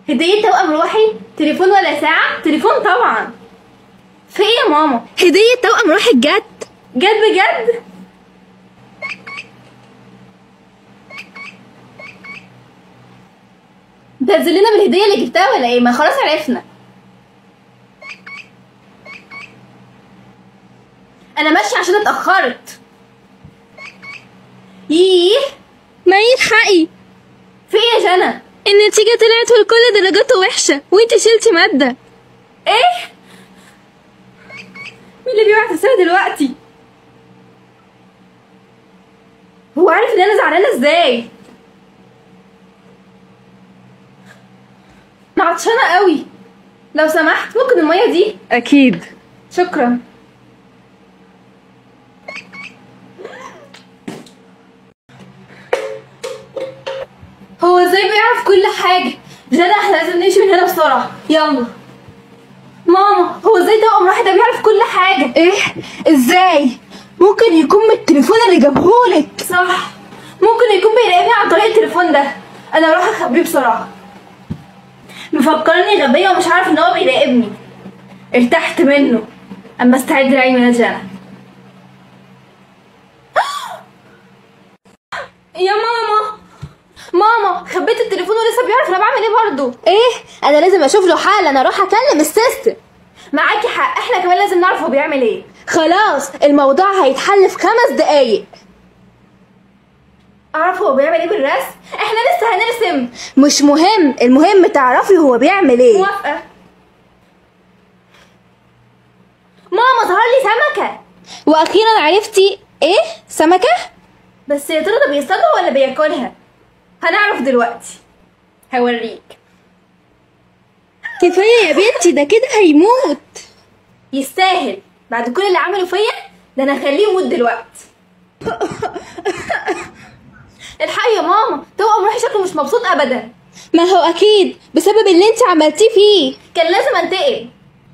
هدية توأم روحي تليفون ولا ساعة تليفون طبعا في ايه يا ماما هدية توأم روحك جت جد بجد ده تزلنا بالهدية اللي جبتها ولا ايه ما خلاص عرفنا انا ماشية عشان اتأخرت ييه ما يلحقي في ايه يا جنى النتيجة طلعت والكل درجاته وحشة وانت شلتي مادة ايه مين اللي بيبعت رسالة دلوقتي هو عارف ان انا زعلانة ازاي انا عطشانة قوي لو سمحت ممكن المية دي أكيد شكرا هو ازاي بيعرف كل حاجة جدع احنا لازم نمشي من هنا بسرعة يلا ماما هو ازاي توأم روحي ده بيعرف كل حاجة ايه ازاي ممكن يكون من التليفون اللي جابهولك صح ممكن يكون بيراقبني عن طريق التليفون ده انا اروح اخبيه بسرعة مفكرني غبية ومش عارف ان هو بيراقبني ارتحت منه اما استعد لعيد ميلاد جنى يا ماما ماما خبيت التليفون ولسه بيعرف انا بعمل ايه برضه ايه انا لازم اشوف له حل انا اروح اكلم السيستم معاكي حق احنا كمان لازم نعرف هو بيعمل ايه خلاص الموضوع هيتحل في خمس دقايق اعرف هو بيعمل ايه بالرسم احنا لسه هنرسم مش مهم المهم تعرفي هو بيعمل ايه موافقة ماما ظهر لي سمكة واخيرا عرفتي ايه سمكة بس يا ترى ده بيصطادها ولا بياكلها هنعرف دلوقتي هوريك كفاية يا بنتي ده كده هيموت يستاهل بعد كل اللي عمله فيا ده انا هخليه يموت دلوقتي الحقي يا ماما توأم روحي شكله مش مبسوط ابدا ما هو اكيد بسبب اللي انت عملتيه فيه كان لازم انتقم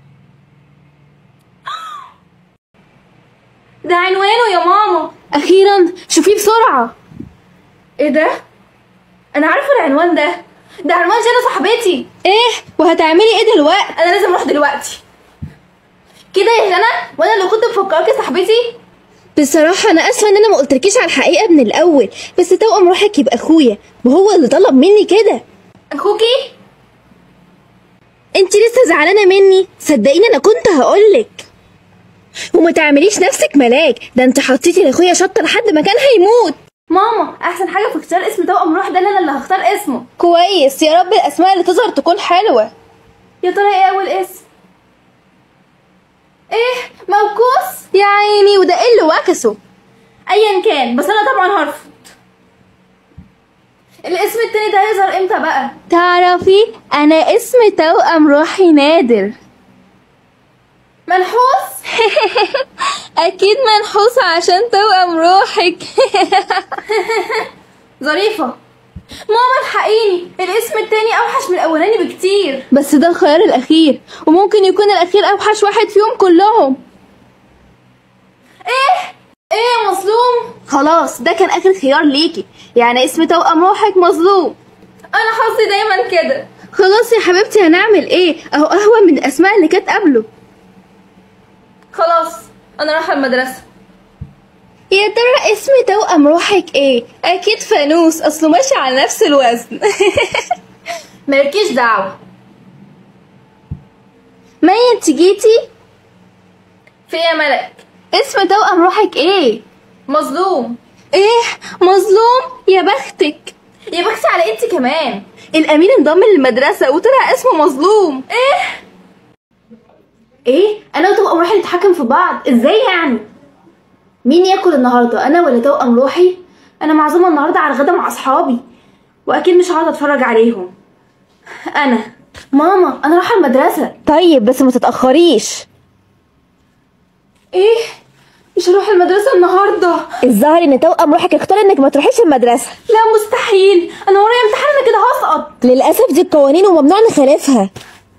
ده عنوانه يا ماما اخيرا شوفيه بسرعة ايه ده انا عارفه العنوان ده ده عنوان جنى صاحبتي ايه وهتعملي ايه دلوقتي انا لازم اروح دلوقتي كده يا جنى وانا اللي كنت مفكراكي صاحبتي بصراحة أنا آسفة إن أنا ما قلتلكيش على الحقيقة من الأول بس توأم روحك يبقى أخويا وهو اللي طلب مني كده اخوكي أنت لسه زعلانة مني صدقيني أنا كنت هقولك وما تعمليش نفسك ملاك ده أنت حطيتي لأخويا شطة لحد ما كان هيموت ماما احسن حاجه في اختيار اسم توأم روح ده إن انا اللي هختار اسمه كويس يا رب الأسماء اللي تظهر تكون حلوة يا ترى ايه اول اسم ايه موكوس يا عيني وده إيه اللي وكسه ايا كان بس انا طبعا هرفض الاسم التاني ده هيظهر امتى بقى تعرفي أنا اسم توأم روحي نادر منحوس أكيد منحوسة عشان توأم روحك ظريفه ماما الحقيني الاسم التاني اوحش من الاولاني بكتير بس ده الخيار الأخير وممكن يكون الأخير أوحش واحد فيهم كلهم ايه ايه يا مظلوم خلاص ده كان آخر خيار ليكي يعني اسم توأم روحك مظلوم انا حظي دايما كده خلاص يا حبيبتي هنعمل ايه اهو أهون من الأسماء اللي كانت قبله خلاص انا رايحه المدرسه يا ترى اسم توأم روحك ايه أكيد فانوس أصله ماشي على نفس الوزن مالكيش دعوه مي انت جيتي في إيه يا ملك اسم توأم روحك ايه مظلوم ايه مظلوم يا بختك يا بختي على انت كمان الأمين انضم للمدرسة وطلع اسمه مظلوم ايه ايه انا وتوأم روحي نتحكم في بعض ازاي يعني مين ياكل النهارده انا ولا توأم روحي انا معزومه النهارده على الغدا مع اصحابي واكيد مش هقعد اتفرج عليهم انا ماما انا رايحه المدرسه طيب بس ما تتأخريش ايه مش هروح المدرسه النهارده الظاهر ان توأم روحك اختار انك ما تروحيش المدرسة لا مستحيل انا ورايا امتحان انا كده هسقط للأسف دي القوانين وممنوع نخالفها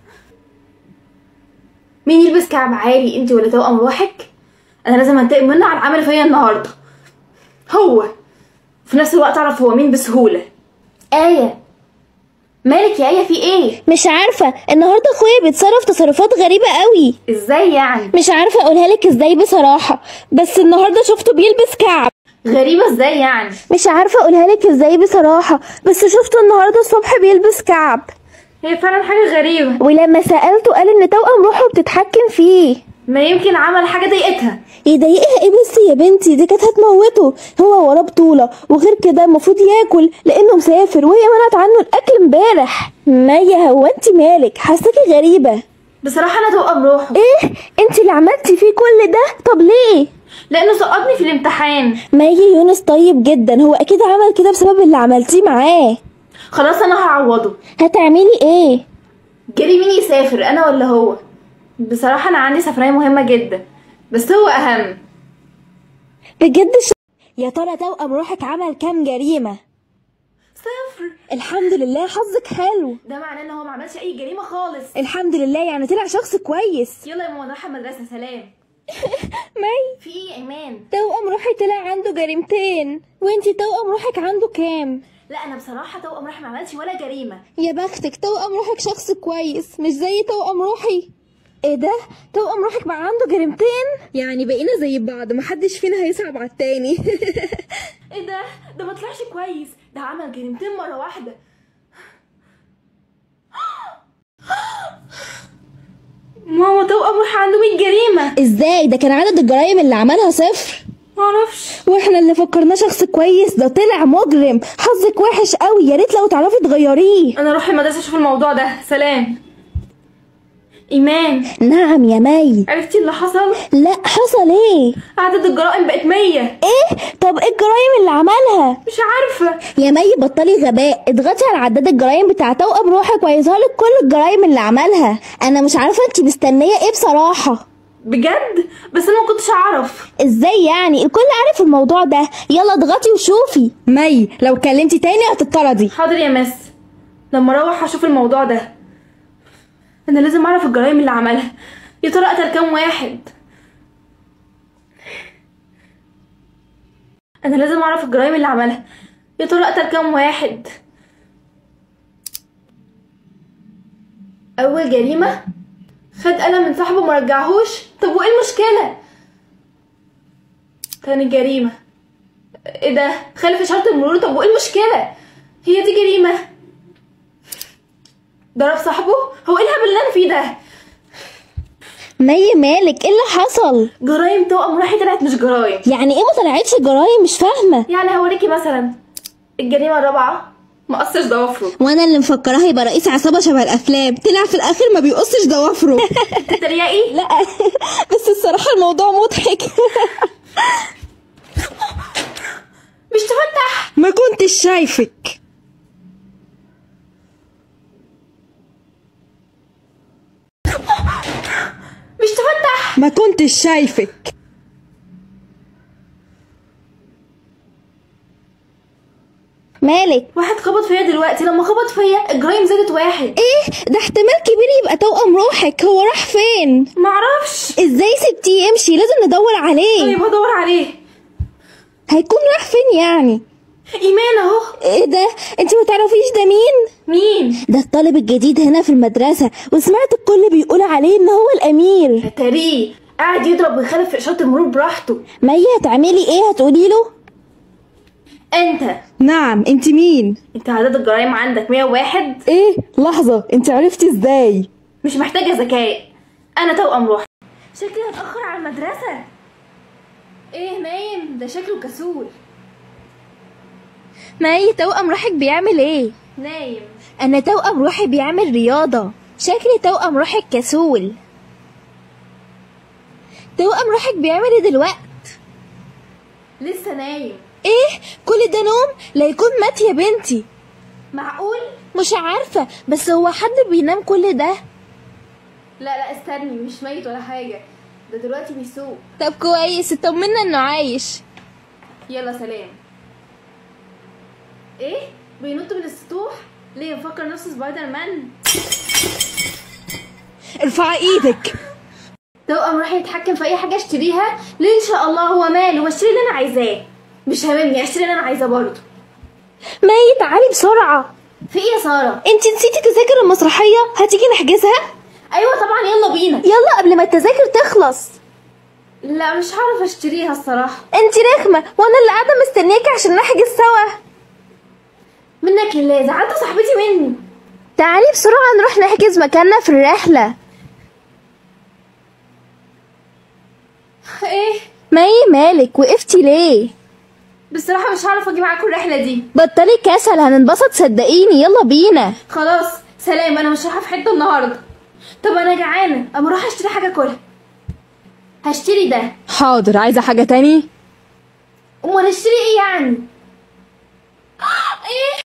مين يلبس كعب عالي انت ولا توأم روحك انا لازم انتقم منه على العمل فيا النهارده هو في نفس الوقت اعرف هو مين بسهوله ايه مالك يا ايه في ايه مش عارفة النهاردة اخويا بيتصرف تصرفات غريبة قوي ازاي يعني مش عارفة اقولها لك ازاي بصراحة بس النهاردة شفته بيلبس كعب غريبه ازاي يعني مش عارفة اقولها لك ازاي بصراحة بس شفته النهاردة الصبح بيلبس كعب هي فعلا حاجه غريبه ولما سألته قال ان توأم روحه بتتحكم فيه ما يمكن عمل حاجه ضايقتها يضايقها ايه بس يا بنتي دي كانت هتموته هو وراه بطولة وغير كده المفروض ياكل لانه مسافر وهي منعت عنه الاكل امبارح ميا هو انت مالك حاساكي غريبة بصراحه انا توأم روحه ايه انت اللي عملتي فيه كل ده طب ليه لانه سقطني في الامتحان ماجي يونس طيب جدا هو اكيد عمل كده بسبب اللي عملتيه معاه خلاص انا هعوضه هتعملي ايه جري مين يسافر انا ولا هو بصراحه انا عندي سفريه مهمه جدا بس هو اهم بجد ش... يا ترى توأم روحك عمل كام جريمة صفر الحمد لله حظك حلو ده معناه ان هو ما عملش اي جريمه خالص الحمد لله يعني طلع شخص كويس يلا يا ماما رايحه المدرسه سلام مي في ايه يا ايمان توأم روحي طلع عنده جريمتين وانتي توأم روحك عنده كام لا انا بصراحه توأم راح ما عملش ولا جريمه يا بختك توأم روحك شخص كويس مش زي توأم روحي ايه ده توأم روحك بقى عنده جريمتين يعني بقينا زي بعض محدش فينا هيصعب على التاني ايه ده ده ما طلعش كويس ده عمل جريمتين مره واحده ماما توأم راح عنده 100 جريمه ازاي ده كان عدد الجرائم اللي عملها صفر معرفش واحنا اللي فكرناه شخص كويس ده طلع مجرم حظك وحش قوي يا ريت لو تعرفي تغيريه انا اروح المدرسه اشوف الموضوع ده سلام ايمان نعم يا مي عرفتي اللي حصل لا حصل ايه عدد الجرائم بقت 100 ايه طب ايه الجرايم اللي عملها مش عارفه يا مي بطلي غباء اضغطي على عداد الجرايم بتاع توأم روحك ويظهر لك كل الجرايم اللي عملها انا مش عارفه انت مستنيه ايه بصراحه بجد بس انا ما كنتش اعرف ازاي يعني الكل عارف الموضوع ده يلا اضغطي وشوفي مي لو كلمتي تاني هتطردي حاضر يا مس لما اروح هشوف الموضوع ده انا لازم اعرف الجرائم اللي عملها يا ترى قتل كام واحد انا لازم اعرف الجرائم اللي عملها يا ترى قتل كام واحد اول جريمه خد قلم من صاحبه ما رجعهوش طب وايه المشكله تاني جريمه ايه ده خالف اشاره المرور طب وايه المشكله هي دي جريمه ضرب صاحبه هو ايه الهبل اللي انا فيه ده مي مالك ايه اللي حصل جرايم توأم روحي طلعت مش جرايم يعني ايه ما طلعتش جرايم مش فاهمه يعني هوريكي مثلا الجريمه الرابعه ما قصش ضوافره وانا اللي مفكراه هيبقى رئيس عصابه شبه الافلام طلع في الاخر ما بيقصش ضوافره تتريقي لا بس الصراحه الموضوع مضحك مش تفتح ما كنتش شايفك مش تفتح ما كنتش شايفك مالك واحد خبط فيا دلوقتي لما خبط فيا الجرايم زادت واحد ايه ده احتمال كبير يبقى توأم روحك هو راح فين معرفش ازاي سبتيه يمشي لازم ندور عليه طيب هدور عليه هيكون راح فين يعني ايمان اهو ايه ده انت ما تعرفيش ده مين مين ده الطالب الجديد هنا في المدرسة وسمعت الكل بيقول عليه ان هو الامير اتاريه قاعد يضرب ويخالف في اشاره المرور براحته مي هتعملي ايه هتقولي له انت نعم انت مين انت عدد الجرايم عندك 101 ايه لحظة انت عرفتي ازاي مش محتاجه ذكاء انا توأم روحي شكلي هتاخر على المدرسه ايه نايم ده شكله كسول مي توأم روحك بيعمل ايه نايم انا توأم روحي بيعمل رياضة شكلي توأم روحك كسول توأم روحك بيعمل ايه دلوقت لسه نايم ايه كل ده نوم لا يكون مات يا بنتي معقول مش عارفة بس هو حد بينام كل ده لا لا استني مش ميت ولا حاجه ده دلوقتي بيسوق طب كويس اطمنا انه عايش يلا سلام ايه بينط من السطوح ليه مفكر نفسه سبايدر مان ارفعي ايدك توأم راح يتحكم في اي حاجه اشتريها ليه ان شاء الله هو ماله واشتري اللي انا عايزاه مش هاممني اشتري اللي انا عايزاه برضه مي تعالي بسرعة في ايه يا ساره انت نسيتي تذاكر المسرحيه هتيجي نحجزها ايوه طبعا يلا بينا يلا قبل ما التذاكر تخلص لا مش هعرف اشتريها الصراحه انت رخمه وانا اللي قاعده مستنياكي عشان نحجز سوا منك لله زعلت صاحبتي مني تعالي بسرعه نروح نحجز مكاننا في الرحله ايه مي مالك وقفتي ليه بصراحه مش هعرف اجي معاكم الرحله دي بطلي كسل هننبسط صدقيني يلا بينا خلاص سلام انا مش رايحه في حته النهارده طب انا جعانه اما اروح اشتري حاجه كلها هشتري ده حاضر عايزه حاجه تاني امال اشتري ايه يعني ايه